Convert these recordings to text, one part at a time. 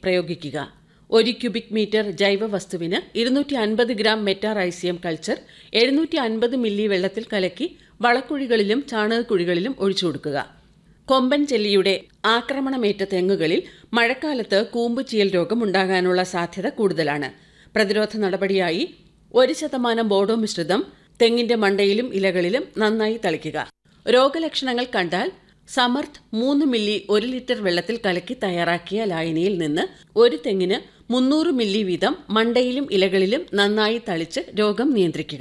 പ്രയോഗിക്കുക ഒരു cubic metre ജൈവ വസ്തുവിന് ഇരുന്നൂറ്റി അൻപത് ഗ്രാം മെറ്റാറൈസിയം കൾച്ചർ എഴുന്നൂറ്റി അൻപത് മില്ലി വെള്ളത്തിൽ കലക്കി വളക്കുഴികളിലും ചാണകക്കുഴികളിലും ഒഴിച്ചു കൊടുക്കുക കൊമ്പൻ ചെല്ലിയുടെ ആക്രമണമേറ്റ തെങ്ങുകളിൽ മഴക്കാലത്ത് കൂമ്പുചീയൽ രോഗം ഉണ്ടാകാനുള്ള സാധ്യത കൂടുതലാണ് പ്രതിരോധ നടപടിയായി ഒരു ശതമാനം ബോഡോ മിശ്രിതം തെങ്ങിന്റെ മണ്ടയിലും ഇലകളിലും നന്നായി തളിക്കുക രോഗലക്ഷണങ്ങൾ കണ്ടാൽ സമർത്ഥ് മൂന്ന് മില്ലി ഒരു ലിറ്റർ വെള്ളത്തിൽ കലക്കി തയ്യാറാക്കിയ ലായനിയിൽ നിന്ന് ഒരു തെങ്ങിന് മുന്നൂറ് മില്ലി വീതം മണ്ടയിലും ഇലകളിലും നന്നായി തളിച്ച് രോഗം നിയന്ത്രിക്കുക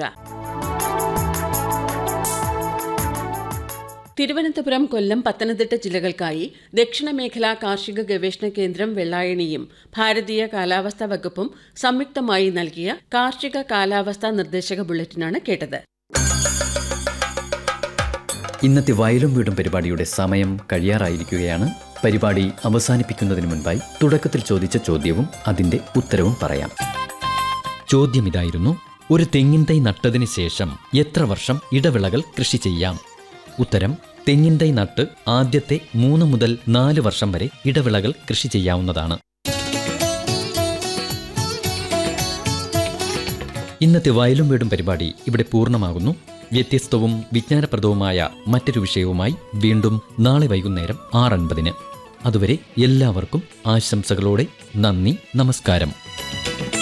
തിരുവനന്തപുരം കൊല്ലം പത്തനംതിട്ട ജില്ലകൾക്കായി ദക്ഷിണ മേഖലാ കാർഷിക ഗവേഷണ കേന്ദ്രം വെള്ളായണിയും ഭാരതീയ കാലാവസ്ഥാ വകുപ്പും സംയുക്തമായി നൽകിയ കാർഷിക കാലാവസ്ഥാ നിർദ്ദേശക ബുള്ളറ്റിനാണ് കേട്ടത് ഇന്നത്തെ വയലും വീടും പരിപാടിയുടെ സമയം കഴിയാറായിരിക്കുകയാണ് പരിപാടി അവസാനിപ്പിക്കുന്നതിന് മുൻപായി തുടക്കത്തിൽ ചോദിച്ച ചോദ്യവും അതിന്റെ ഉത്തരവും പറയാം ചോദ്യം ഇതായിരുന്നു ഒരു തെങ്ങിൻ തൈ നട്ടതിന് ശേഷം എത്ര വർഷം ഇടവിളകൾ കൃഷി ചെയ്യാം ഉത്തരം തെങ്ങിൻ തൈ നട്ട് ആദ്യത്തെ മൂന്ന് മുതൽ നാല് വർഷം വരെ ഇടവിളകൾ കൃഷി ചെയ്യാവുന്നതാണ് ഇന്നത്തെ വയലും വീടും പരിപാടി ഇവിടെ പൂർണ്ണമാകുന്നു വ്യത്യസ്തവും വിജ്ഞാനപ്രദവുമായ മറ്റൊരു വിഷയവുമായി വീണ്ടും നാളെ വൈകുന്നേരം ആറ് അൻപതിന് അതുവരെ എല്ലാവർക്കും ആശംസകളോടെ നന്ദി നമസ്കാരം